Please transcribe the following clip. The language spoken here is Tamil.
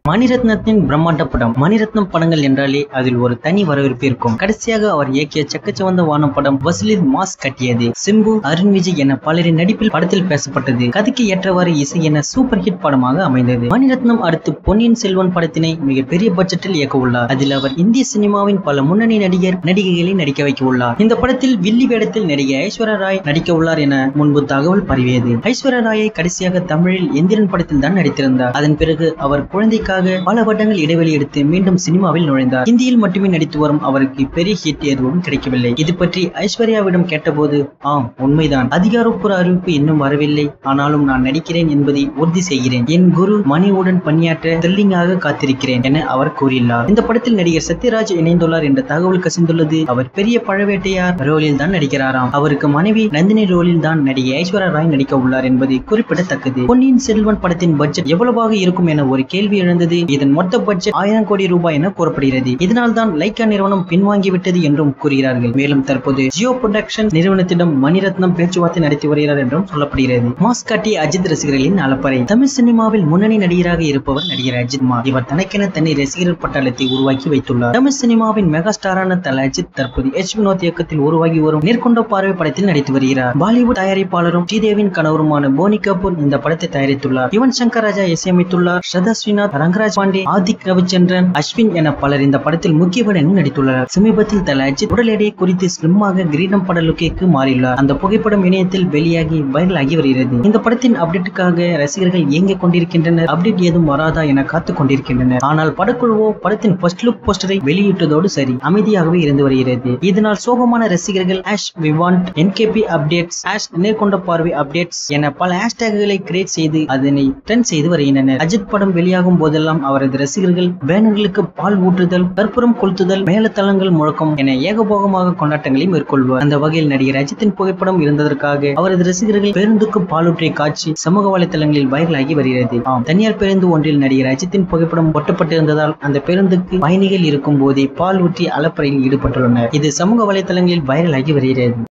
மணிரத்னத்தின் பிரம்மாண்ட படம் மணிரத்னம் படங்கள் என்றாலே அதில் ஒரு தனி வரவேற்பு இருக்கும் கடைசியாக அவர் இயக்கிய சக்கச்சவந்த வானம் படம் வசூலில் மாஸ் கட்டியது சிம்பு அருண் விஜய் என பலரின் நடிப்பில் படத்தில் பேசப்பட்டது கதைக்கு ஏற்றவாறு இசை என சூப்பர் ஹிட் படமாக அமைந்தது மணிரத்னம் அடுத்து பொன்னியின் செல்வன் படத்தினை மிகப்பெரிய பட்ஜெட்டில் இயக்க உள்ளார் அதில் அவர் இந்திய சினிமாவின் பல முன்னணி நடிகர் நடிகைகளை நடிக்க வைக்க உள்ளார் இந்த படத்தில் வில்லி வேடத்தில் நடிகை ஐஸ்வர்யா ராய் நடிக்க உள்ளார் என முன்பு தகவல் பரவியது ஐஸ்வர்யா ராயை கடைசியாக தமிழில் எந்திரன் படத்தில் தான் நடித்திருந்தார் அதன் பிறகு அவர் குழந்தைக்காக பல வருடங்கள் இடைவெளி எடுத்து மீண்டும் சினிமாவில் நுழைந்தார் இந்தியில் மட்டுமே நடித்து வரும் அவருக்கு பெரிய ஹிட் எதுவும் கிடைக்கவில்லை இது பற்றி ஐஸ்வர்யாவிடம் கேட்டபோது ஆம் உண்மைதான் அதிகாரப்பூர்வ அறிவிப்பு இன்னும் வரவில்லை ஆனாலும் நான் நடிக்கிறேன் என்பதை உறுதி செய்கிறேன் என் குரு மணியுடன் பணியாற்ற த்ரில்லிங்காக காத்திருக்கிறேன் என அவர் கூறியுள்ளார் இந்த படத்தில் நடிகர் சத்யராஜ் இணைந்துள்ளார் என்ற தகவல் கசிந்துள்ளது அவர் பெரிய பழவேட்டையார் ரோலில் தான் நடிக்கிறாராம் அவருக்கு மனைவி நந்தினி ரோலில் தான் நடிகை ஐஸ்வர்யா ராய் நடிக்க உள்ளார் என்பது குறிப்பிடத்தக்கது பொன்னியின் செல்வன் படத்தின் பட்ஜெட் எவ்வளவாக இருக்கும் என ஒரு கேள்வி எழுந்தது இதன் மொத்த பட்ஜெட் ஆயிரம் கோடி ரூபாய் என கூறப்படுகிறது இதனால் தான் லைக்கா நிறுவனம் பின்வாங்கிவிட்டது என்றும் கூறுகிறார்கள் மேலும் தற்போது ஜியோ புரொடக்ஷன் நிறுவனத்திடம் மணிரத்னம் பேச்சுவார்த்தை நடத்தி வருகிறார் என்றும் சொல்லப்படுகிறது மாஸ் காட்டி அஜித் ரசிகர்களின் அலப்பறை தமிழ் சினிமாவில் முன்னணி நடிகராக இருப்பவர் நடிகர் அஜித் குமார் இவர் தனக்கென தனி ரசிகர் பட்டாளத்தை உருவாக்கி வைத்துள்ளார் தமிழ் சினிமாவின் மெகா ஸ்டாரான தல அஜித் தற்போது எச் வினோத் இயக்கத்தில் உருவாகி வரும் நேர்கொண்ட பார்வை படத்தில் நடித்து வருகிறார் பாலிவுட் தயாரிப்பாளரும் ஸ்ரீதேவின் கணவருமான போனி கபூர் இந்த படத்தை தயாரித்துள்ளார் யுவன் சங்கர் ராஜா இசையமைத்துள்ளார் ஸ்ரதா ஸ்ரீநாத் ரங்கராஜ் பாண்டே ஆதிக் ரவிச்சந்திரன் அஸ்வின் என பலர் இந்த படத்தில் முக்கிய படங்களில் நடித்துள்ளனர் சமீபத்தில் தல அஜித் உடல் எடை குறித்து ஸ்லிம்மாக கிரீடம் பட லுக்கிற்கு மாறியுள்ளார் அந்த புகைப்படம் இணையத்தில் வெளியாகி வைரல் ஆகி வருகிறது இந்த படத்தின் அப்டேட்டுக்காக ரசிகர்கள் இயங்கிக் கொண்டிருக்கின்றனர் அப்டேட் ஏதும் வராதா என காத்துக் கொண்டிருக்கின்றனர் ஆனால் படக்குழுவோ படத்தின் ஃபர்ஸ்ட் லுக் போஸ்டரை வெளியிட்டதோடு சரி அமைதியாகவே இருந்து வருகிறது இதனால் சோகமான ரசிகர்கள் ஆஷ் விவாண்ட் NKP updates hash Nerkonda Paarvai updates என பல ஹேஷ்டேக்குகளை கிரியேட் செய்து அதனை ட்ரெண்ட் செய்து வருகின்றனர் அஜித் படம் வெளியாகும் போதெல்லாம் அவரது ரசிகர்கள் பேனர்களுக்கு பால் ஊற்றுதல் கற்பூரம் கொளுத்துதல் மேலத்தளங்கள் முழக்கம் என ஏகபோகமாக கொண்டாட்டங்களை மேற்கொள்வார் அந்த வகையில் நடிகர் அஜித்தின் புகைப்படம் இருந்ததற்காக அவரது ரசிகர்கள் பேருந்துக்கு பாலூற்றிய காட்சி சமூக வலைதளங்களில் வைரலாகி வருகிறது ஆம் தனியார் பேருந்து ஒன்றில் நடிகர் அஜித்தின் புகைப்படம் ஒட்டப்பட்டிருந்ததால் அந்த பேருந்துக்கு பயணிகள் இருக்கும் போதே பால் ஊற்றி அலப்பறையில் ஈடுபட்டுள்ளனர் இது சமூக வலைதளங்களில் வைரலாகி வருகிறது